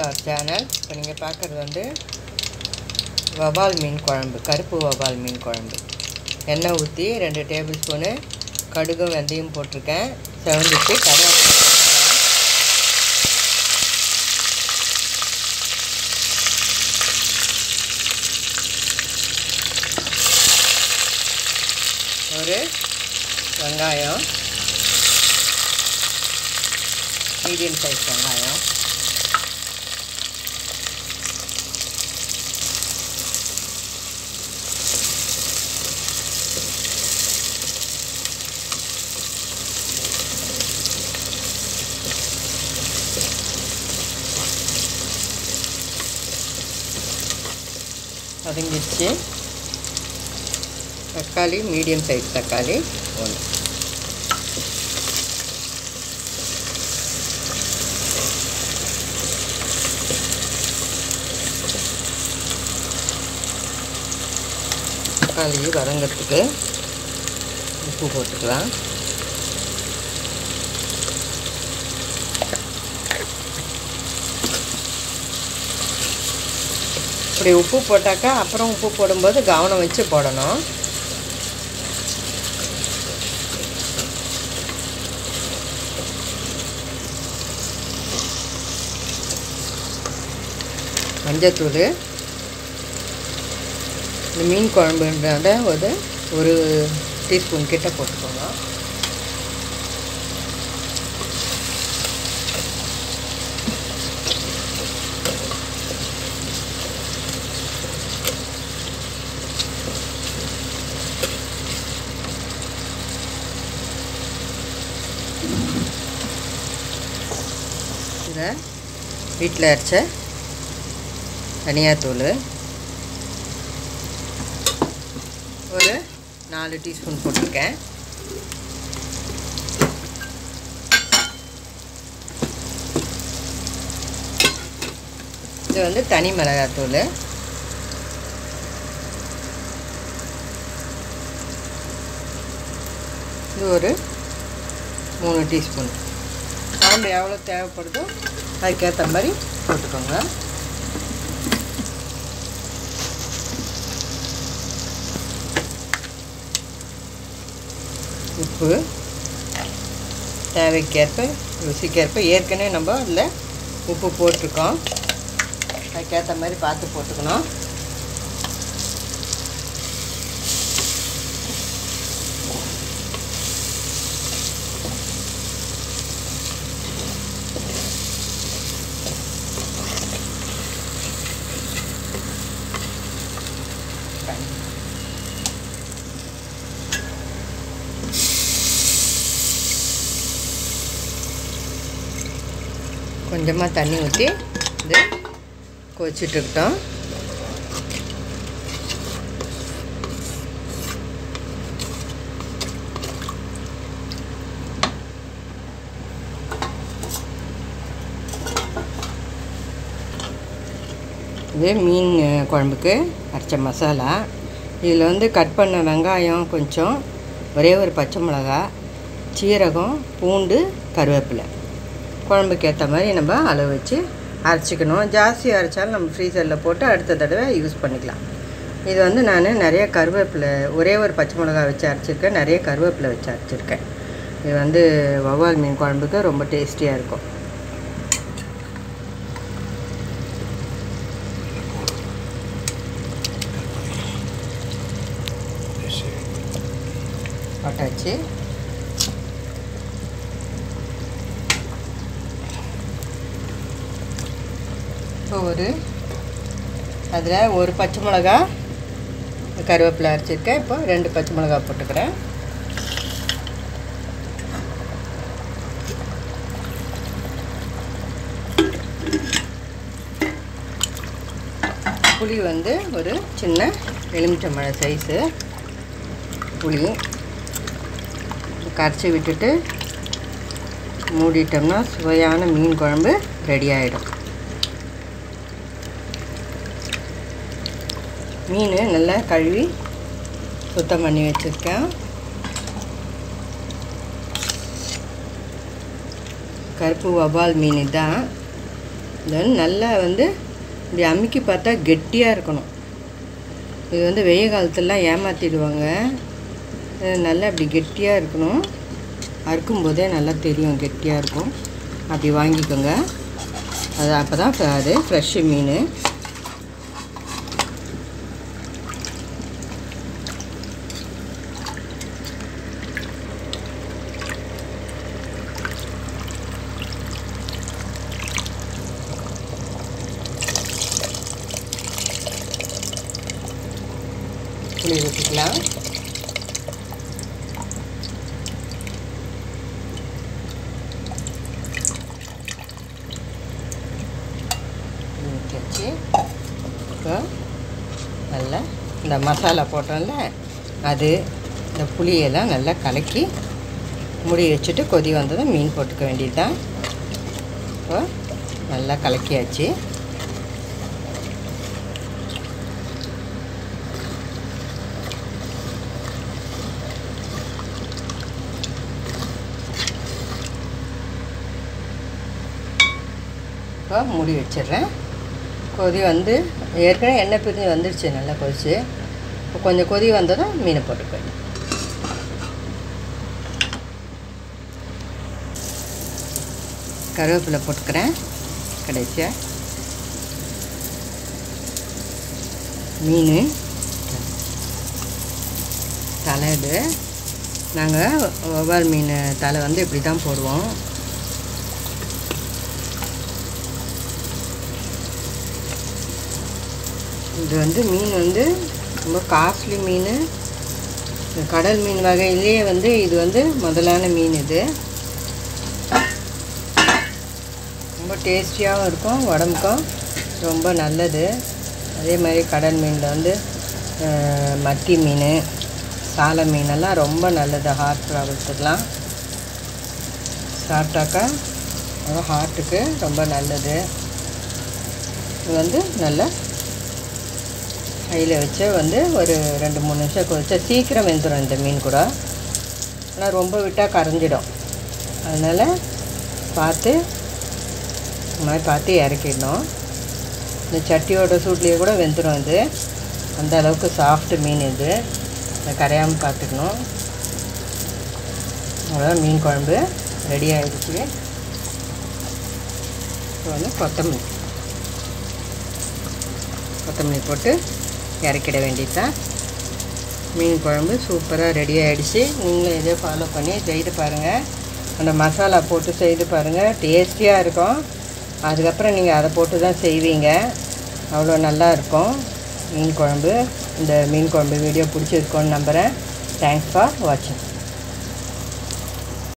Channel இப்போ நீங்கள் பார்க்குறது வந்து வவால் மீன் குழம்பு கருப்பு வவால் மீன் குழம்பு எண்ணெய் ஊற்றி ரெண்டு டேபிள் ஸ்பூனு கடுகும் வெந்தயம் போட்டிருக்கேன் செவந்துச்சு கருவேப்பிலை போட்டிருக்கேன். ஒரு வெங்காயம் மீடியம் சைஸ் வெங்காயம் வதங்கிடுச்சு தக்காளி மீடியம் சைஸ் தக்காளி ஒன்று தக்காளி வதங்கிறதுக்கு உப்பு போட்டுக்கலாம் இப்படி உப்பு போட்டாக்கா அப்புறம் உப்பு போடும்போது கவனம் வச்சு போடணும் மஞ்சத்தூள் இந்த மீன் குழம்புன்றத ஒரு ஒரு டீஸ்பூன் கிட்ட போட்டுக்கோங்க இதை வீட்டில் அரைச்ச தனியாத்தூள் ஒரு நாலு டீஸ்பூன் போட்டிருக்கேன் இது வந்து தனி மிளகாத்தூள் இது ஒரு மூணு டீஸ்பூன் குழம்பு எவ்வளோ தேவைப்படுதோ அதுக்கேற்ற மாதிரி போட்டுக்கோங்க உப்பு தேவைக்கேற்ப ருசிக்கேற்ப ஏற்கனவே நம்ம அதில் உப்பு போட்டிருக்கோம் அதுக்கேற்ற மாதிரி பார்த்து போட்டுக்கணும் கொஞ்சமாக தண்ணி ஊற்றி இது கொதிச்சுட்டு இருக்கட்டும் இது மீன் குழம்புக்கு அரைச்ச மசாலா இதில் வந்து கட் பண்ண வெங்காயம் கொஞ்சம் ஒரே ஒரு பச்சை மிளகா சீரகம் பூண்டு கருவேப்பிலை குழம்புக்கு ஏற்ற மாதிரி நம்ம அளவு வச்சு அரைச்சிக்கணும் ஜாஸ்தி அரைச்சாலும் நம்ம ஃப்ரீசரில் போட்டு அடுத்த தடவை யூஸ் பண்ணிக்கலாம் இது வந்து நான் நிறைய கருவேப்பிலை ஒரே ஒரு பச்சை மிளகா வச்சு அரைச்சிருக்கேன் நிறைய கருவேப்பிலை வச்சு அரைச்சிருக்கேன் இது வந்து வவ்வால் மீன் குழம்புக்கு ரொம்ப டேஸ்டியாக இருக்கும் போட்டாச்சு இப்போ ஒரு அதில் ஒரு பச்சை மிளகா கருவேப்பிலை அரைச்சிருக்கேன் இப்போ ரெண்டு பச்சை மிளகா போட்டுக்கிறேன் புளி வந்து ஒரு சின்ன எலுமிச்சம்பழ சைஸு புளி கரைச்சி விட்டுட்டு மூடிட்டோம்னா சுவையான மீன் குழம்பு ரெடி ஆகிடும் மீன் நல்லா கழுவி சுத்தம் பண்ணி வச்சுருக்கேன் கருப்பு வவால் மீன் தான் இது வந்து நல்லா வந்து இப்படி அமுக்கி பார்த்தா கெட்டியாக இருக்கணும் இது வந்து வெய்ய காலத்துலலாம் ஏமாற்றிடுவாங்க இது நல்லா இப்படி கெட்டியாக இருக்கணும் அறுக்கும்போதே நல்லா தெரியும் கெட்டியாக இருக்கும் அப்படி வாங்கிக்கோங்க அது அப்போ தான் அது ஃப்ரெஷ்ஷு மீன் புளி ஊற்றிக்கலாம் ஊற்றிச்சு இப்போ நல்லா இந்த மசாலா போட்டோம்ல அது இந்த புளியெல்லாம் நல்லா கலக்கி முடி வச்சுட்டு கொதி வந்ததும் மீன் போட்டுக்க வேண்டியது தான் இப்போ நல்லா கலக்கியாச்சு இப்போ மூடி வச்சிடுறேன் கொதி வந்து ஏற்கனவே எண்ணெய் பிரிஞ்சு வந்துடுச்சு நல்லா கொதிச்சு இப்போ கொஞ்சம் கொதி வந்ததும் மீனை போட்டுக்குவேன் கருவேப்பிலை போட்டுக்கிறேன் கடைசியாக மீன் தலை இது நாங்கள் வவ்வால் மீன் தலை வந்து இப்படி தான் போடுவோம் இது வந்து மீன் வந்து ரொம்ப காஸ்ட்லி மீன் இந்த கடல் மீன் வகையிலேயே வந்து இது வந்து முதலான மீன் இது ரொம்ப டேஸ்டியாகவும் இருக்கும் உடம்புக்கும் ரொம்ப நல்லது அதே மாதிரி கடல் மீனில் வந்து அஹ், மத்தி மீன் சாலை மீனெல்லாம் ரொம்ப நல்லது ஹார்ட் ப்ராப்ளத்துக்கெலாம் சாப்பிட்டாக்கா ரொம்ப ஹார்ட்டுக்கு ரொம்ப நல்லது இது வந்து நல்லா கையில் வச்சு வந்து ஒரு ரெண்டு மூணு நிமிஷம் கொதிச்சா சீக்கிரம் வெந்துடும் இந்த மீன் கூட ஆனால் ரொம்ப விட்டால் கரைஞ்சிடும் அதனால் பார்த்து இந்த மாதிரி பார்த்து இறக்கிடணும் இந்த சட்டியோட சூட்லேயே கூட வெந்துடும் இது அந்த அளவுக்கு சாஃப்ட் மீன் இது இந்த கரையாமல் பார்த்துக்கணும் அவ்வளோதான் மீன் குழம்பு ரெடி ஆகிடுச்சு இப்போ வந்து கொத்தமல்லி கொத்தமல்லி போட்டு இறக்கிட வேண்டியதுதான் மீன் குழம்பு சூப்பராக ரெடி ஆகிடுச்சு நீங்களும் இதே ஃபாலோ பண்ணி செய்து பாருங்கள் அந்த மசாலா போட்டு செய்து பாருங்கள் டேஸ்டியாக இருக்கும் அதுக்கப்புறம் நீங்கள் அதை போட்டு தான் செய்வீங்க அவ்வளோ நல்லா இருக்கும் மீன் குழம்பு இந்த மீன் குழம்பு வீடியோ பிடிச்சிருக்கோன்னு நம்புகிறேன் தேங்க்ஸ் ஃபார் வாட்சிங்